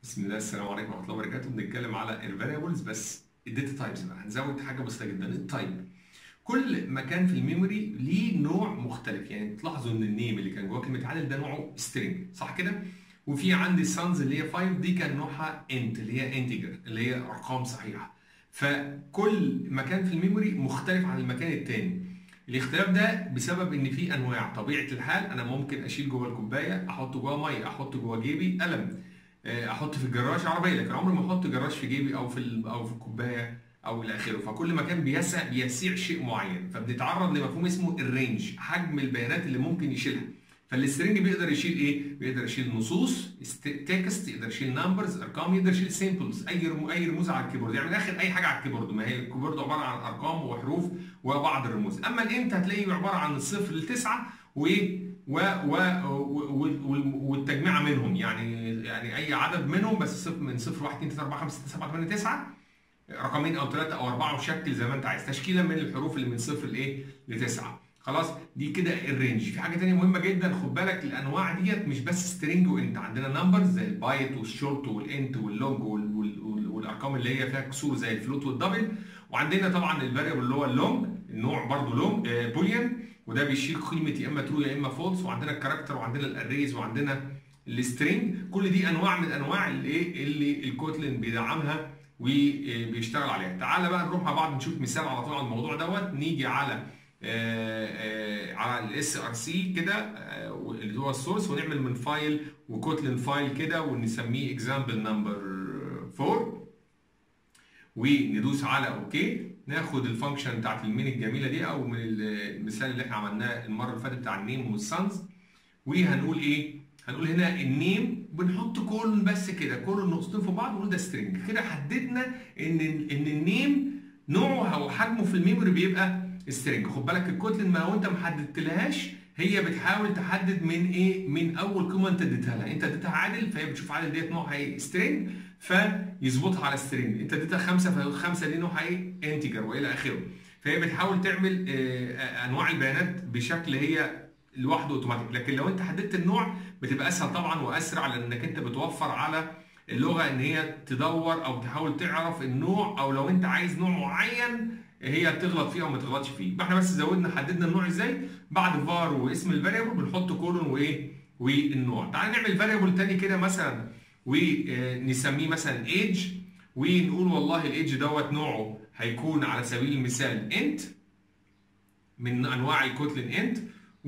بسم الله السلام عليكم ورحمه الله وبركاته بنتكلم على الفاريبلز بس الداتا تايبس بقى هنزود حاجه بسيطه جدا التايب كل مكان في الميموري ليه نوع مختلف يعني تلاحظوا ان النيم اللي كان جوه كلمه عادل ده نوعه سترينج صح كده وفي عندي سانز اللي هي 5 دي كان نوعها انت اللي هي انتجر اللي هي ارقام صحيحه فكل مكان في الميموري مختلف عن المكان التاني الاختلاف ده بسبب ان في انواع طبيعه الحال انا ممكن اشيل جوه الكوبايه احط جوه ميه احط جوه جيبي قلم احط في الجراج عربيه لكن عمري ما احط جراج في جيبي او في او في الكوبايه او الى اخره فكل مكان بيسع بيسيع شيء معين فبنتعرض لمفهوم اسمه الرينج حجم البيانات اللي ممكن يشيلها فالسترنج بيقدر يشيل ايه؟ بيقدر يشيل نصوص تكست يقدر يشيل نمبرز ارقام يقدر يشيل سيمبلز اي رمو اي رموز على الكيبورد يعني من الاخر اي حاجه على الكيبورد ما هي الكيبورد عباره عن ارقام وحروف وبعض الرموز اما الانت هتلاقيه عباره عن الصفر لتسعه وايه و و والتجميعه منهم يعني يعني اي عدد منهم بس صفر من صفر 1 2 3 4 5 6 7 8 9 رقمين او ثلاثه او اربعه وشكل زي ما انت عايز تشكيله من الحروف اللي من صفر لايه لتسعه خلاص دي كده الرينج في حاجه ثانيه مهمه جدا خد بالك الانواع ديت مش بس سترينج وانت عندنا نمبرز زي البايت والشورت والانت واللونج والارقام اللي هي فيها كسور زي الفلوت والدبل وعندنا طبعا الفاريبل اللي هو اللونج النوع برضه لونج بوليان وده بيشيل قيمه يا اما ترو يا اما فولس وعندنا الكاركتر وعندنا الاريز وعندنا السترينج كل دي انواع من انواع اللي ايه اللي الكوتلين بيدعمها وبيشتغل عليها تعالى بقى نروح مع بعض نشوف مثال على طول على الموضوع دوت نيجي على آآ آآ على الاس ار سي كده اللي هو السورس ونعمل من فايل وكوتلين فايل كده ونسميه اكزامبل نمبر 4 وندوس على اوكي ناخد الفانكشن بتاعت المين الجميله دي او من المثال اللي احنا عملناه المره اللي فاتت بتاع النيم والسانز وهنقول ايه؟ هنقول هنا النيم بنحط كولون بس كده كولون نقطتين في بعض ونقول ده سترنج كده حددنا ان ان النيم نوعه او حجمه في الميموري بيبقى سترنج خد بالك الكوتلين ما لو انت ما حددتلهاش هي بتحاول تحدد من ايه من اول قيمه انت اديتها لها انت اديتها عادل فهي بتشوف عادل ديت نوعها ايه سترنج فيظبطها على سترنج انت اديتها خمسه فالخمسه دي نوعها ايه انتجر والى اخره فهي بتحاول تعمل انواع البيانات بشكل هي لوحده اوتوماتيك لكن لو انت حددت النوع بتبقى اسهل طبعا واسرع لانك انت بتوفر على اللغه ان هي تدور او تحاول تعرف النوع او لو انت عايز نوع معين هي تغلط فيه او ما تغلطش فيه يبقى احنا بس زودنا حددنا النوع ازاي بعد فار واسم الفاريبل بنحط كولون وايه والنوع تعال نعمل فاريبل تاني كده مثلا ونسميه مثلا ايج ونقول والله الايدج دوت نوعه هيكون على سبيل المثال انت من انواع الكوتلين انت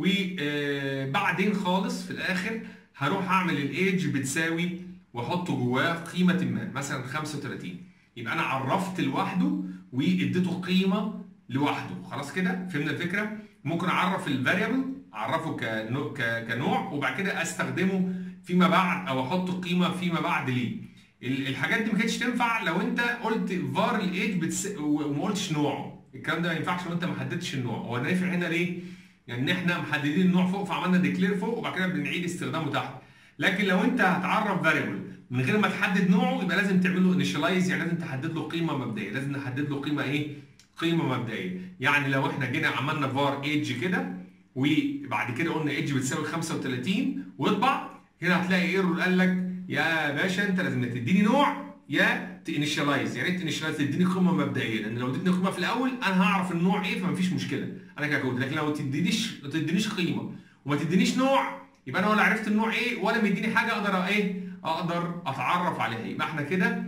وبعدين خالص في الاخر هروح اعمل الايدج بتساوي واحط جواه قيمه ما مثلا 35 يبقى انا عرفت لوحده واديته قيمه لوحده خلاص كده فهمنا الفكره ممكن اعرف الفاريبل اعرفه كنوع وبعد كده استخدمه فيما بعد او احط قيمه فيما بعد ليه الحاجات دي ما كانتش تنفع لو انت قلت فار الايج بتس... وما قلتش نوعه الكلام ده ما ينفعش لو انت ما حددتش النوع هو نافع هنا ليه لان يعني احنا محددين النوع فوق فعملنا ديكلير فوق وبعد كده بنعيد استخدامه تحت لكن لو انت هتعرف فاريبل من غير ما تحدد نوعه يبقى لازم تعمل له انيشاليز يعني لازم تحدد له قيمه مبدئيه لازم نحدد له قيمه ايه قيمه مبدئيه يعني لو احنا جينا عملنا فار ايدج كده وبعد كده قلنا ايدج بتساوي 35 واطبع هنا هتلاقي ايرور قال لك يا باشا انت لازم تديني نوع يا تانيشالايز يعني ايه تانيشالايز تديني قيمه مبدئيه لان لو اديتني قيمه في الاول انا هعرف النوع ايه فمفيش مشكله انا ككود لكن لو ما تدينيش ما تدينيش قيمه وما تدينيش نوع يبقى انا ولا عرفت النوع ايه ولا مديني حاجه اقدر ايه اقدر اتعرف عليها يبقى احنا كده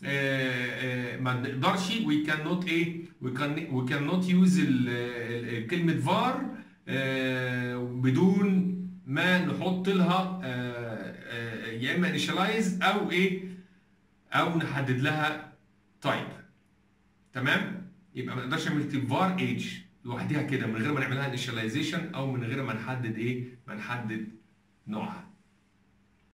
ما نقدرش وي كان نوت ايه وي كان وي كان نوت يوز كلمه فار بدون ما نحط لها يا اما انيشالايز او ايه او نحدد لها تايب تمام يبقى ما نقدرش نعمل فار ايج لوحدها كده من غير ما نعملها انيشاليزيشن او من غير ما نحدد ايه ما نحدد نوعها